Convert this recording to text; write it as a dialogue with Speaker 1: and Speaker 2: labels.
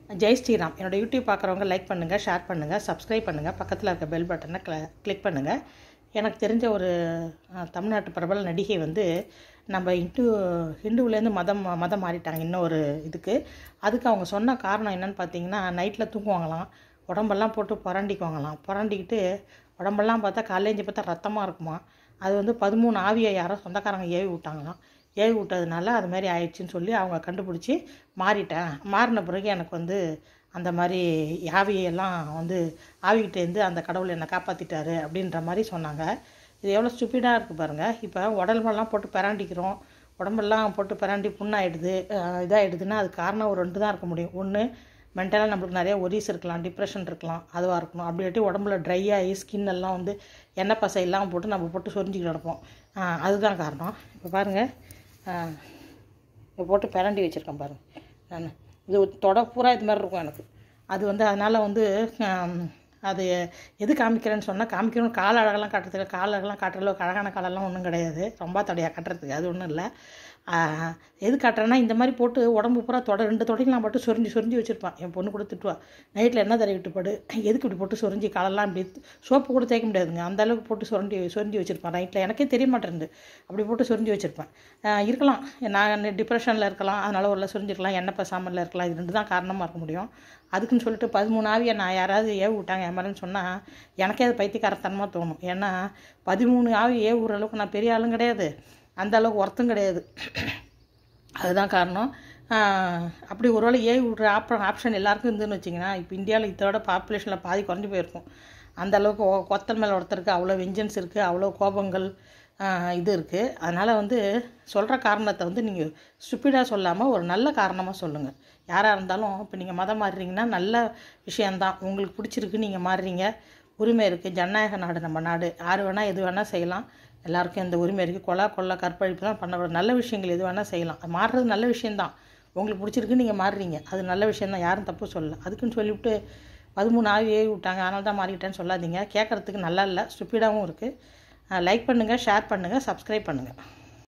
Speaker 1: ஜெய் ஸ்ரீராம் என்னோடய யூடியூப் பார்க்குறவங்க லைக் பண்ணுங்கள் ஷேர் பண்ணுங்கள் சப்ஸ்கிரைப் பண்ணுங்கள் பக்கத்தில் இருக்க பெல் பட்டனை க்ள கிளிக் பண்ணுங்கள் எனக்கு தெரிஞ்ச ஒரு அஹ், தமிழ்நாட்டு பிரபல நடிகை வந்து நம்ம இந்து ஹிந்துவிலேருந்து மதம் மதம் மாறிட்டாங்க இன்னொரு இதுக்கு அதுக்கு அவங்க சொன்ன காரணம் என்னன்னு பார்த்தீங்கன்னா நைட்டில் தூங்குவாங்களாம் உடம்பெல்லாம் போட்டு புரண்டிக்குவாங்களாம் புரண்டிக்கிட்டு உடம்பெல்லாம் பார்த்தா காலேஜ் பார்த்தா ரத்தமாக இருக்குமா அது வந்து பதிமூணு ஆவியை யாரோ சொந்தக்காரங்க ஏவி விட்டாங்களாம் ஏவி விட்டதுனால அது மாதிரி ஆயிடுச்சுன்னு சொல்லி அவங்க கண்டுபிடிச்சி மாறிட்டேன் மாறின பிறகு எனக்கு வந்து அந்த மாதிரி ஆவியெல்லாம் வந்து ஆவிகிட்டேருந்து அந்த கடவுள் என்னை காப்பாற்றிட்டாரு அப்படின்ற மாதிரி சொன்னாங்க இது எவ்வளோ ஸ்டூப்பிடாக இருக்குது பாருங்கள் இப்போ உடம்பெல்லாம் போட்டு பிராண்டிக்கிறோம் உடம்பெல்லாம் போட்டு பிராண்டி புண்ணாயிடுது அஹ் இதாகிடுதுன்னா அது காரணம் ஒரு ரெண்டு தான் இருக்க முடியும் ஒன்று மென்டலாக நம்மளுக்கு நிறைய ஒரிஸ் இருக்கலாம் டிப்ரெஷன் இருக்கலாம் அதுவாக இருக்கணும் அப்படி இல்லாட்டி உடம்புல ட்ரை ஆகி ஸ்கின் எல்லாம் வந்து எண்ணெய் பசை எல்லாம் போட்டு நம்ம போட்டு சொரிஞ்சிக்கிட்டு நடப்போம் அஹ் அதுதான் காரணம் இப்போ பாருங்கள் இப்போ போட்டு பிரண்டி வச்சுருக்கேன் பாருங்க நான் இது ஒரு தொட பூரா இது மாதிரி இருக்கும் எனக்கு அது வந்து அதனால் வந்து ஹம், அது எது காமிக்கிறேன்னு சொன்னால் காமிக்கணும் கால் அழகெல்லாம் காட்டுறதுக்கு கால் அழகெல்லாம் காட்டுற அளவுக்கு அழகான காலெல்லாம் ஒன்றும் கிடையாது ரொம்ப தொடையாக காட்டுறதுக்கு அது ஒன்றும் இல்லை ஆஹ், எது காட்டுறேன்னா இந்த மாதிரி போட்டு உடம்பு பூரா தொட ரெண்டு தொடைக்கெல்லாம் மட்டும் சொரிஞ்சு சொரிஞ்சு வச்சுருப்பான் என் பொண்ணு கூட திட்டுவா நைட்டில் என்ன தடவி விட்டு படு எதுக்கு இப்படி போட்டு சொரிஞ்சு காலெல்லாம் இப்படி சோப்பு கூட தேய்க்க முடியாதுங்க அந்த அளவுக்கு போட்டு சொரிஞ்சு சொரிஞ்சு வச்சுருப்பான் நைட்டில் எனக்கே தெரிய மாட்டேருந்து அப்படி போட்டு சொரிஞ்சு வச்சுருப்பேன் ஆஹ் இருக்கலாம் நான் டிப்ரெஷனில் இருக்கலாம் அதனால் ஒரு சொரிஞ்சிருக்கலாம் எண்ணெய் பசாமலில் இருக்கலாம் இது ரெண்டு தான் காரணமாக இருக்க முடியும் அதுக்குன்னு சொல்லிட்டு பதிமூணு ஆவியை நான் யாராவது ஏவி விட்டாங்க என் மேலேன்னு சொன்னால் எனக்கே அது பைத்தியக்காரத்தனமாக தோணும் ஏன்னா பதிமூணு ஆவி ஏவி விடுற அளவுக்கு நான் பெரிய ஆளும் கிடையாது அந்த அளவுக்கு ஒர்த்தும் கிடையாது அதுதான் காரணம் ஆஹ் அப்படி ஒருவேளை ஏவி விட்ற ஆப்ஷன் ஆப்ஷன் எல்லாருக்கும் இருந்துன்னு வச்சிங்கன்னா இப்போ இந்தியாவில் இதோட பாப்புலேஷனில் பாதி குறைஞ்சி போயிருக்கும் அந்த அளவுக்கு ஒ- ஒருத்தர் மேலே ஒருத்தருக்கு அவ்வளோ வெஞ்சன்ஸ் இருக்குது அவ்வளோ கோபங்கள் ஆஹ் இது இருக்குது அதனால் வந்து சொல்கிற காரணத்தை வந்து நீங்கள் ஸ்டூப்பிடாக சொல்லாமல் ஒரு நல்ல காரணமாக சொல்லுங்கள் யாராக இருந்தாலும் இப்போ நீங்கள் மதம் மாறுறீங்கன்னா நல்ல விஷயந்தான் உங்களுக்கு பிடிச்சிருக்கு நீங்கள் மாறுறீங்க உரிமை இருக்குது ஜனநாயக நாடு நம்ம நாடு யார் வேணால் எது வேணால் செய்யலாம் எல்லாருக்கும் இந்த உரிமை இருக்குது கொலை கொள்ளை கற்பழிப்புலாம் பண்ண நல்ல விஷயங்கள் எது வேணால் செய்யலாம் அது மாறுறது நல்ல விஷயந்தான் உங்களுக்கு பிடிச்சிருக்கு நீங்கள் மாறுறீங்க அது நல்ல விஷயந்தான் யாரும் தப்பு சொல்லல அதுக்குன்னு சொல்லிவிட்டு பதிமூணு ஆவி ஏவி விட்டாங்க அதனால தான் மாறிட்டேன்னு சொல்லாதீங்க கேட்குறதுக்கு நல்லா இல்லை ஸ்டூப்பிடாகவும் இருக்குது லைக் பண்ணுங்கள் ஷேர் பண்ணுங்கள் சப்ஸ்கிரைப் பண்ணுங்கள்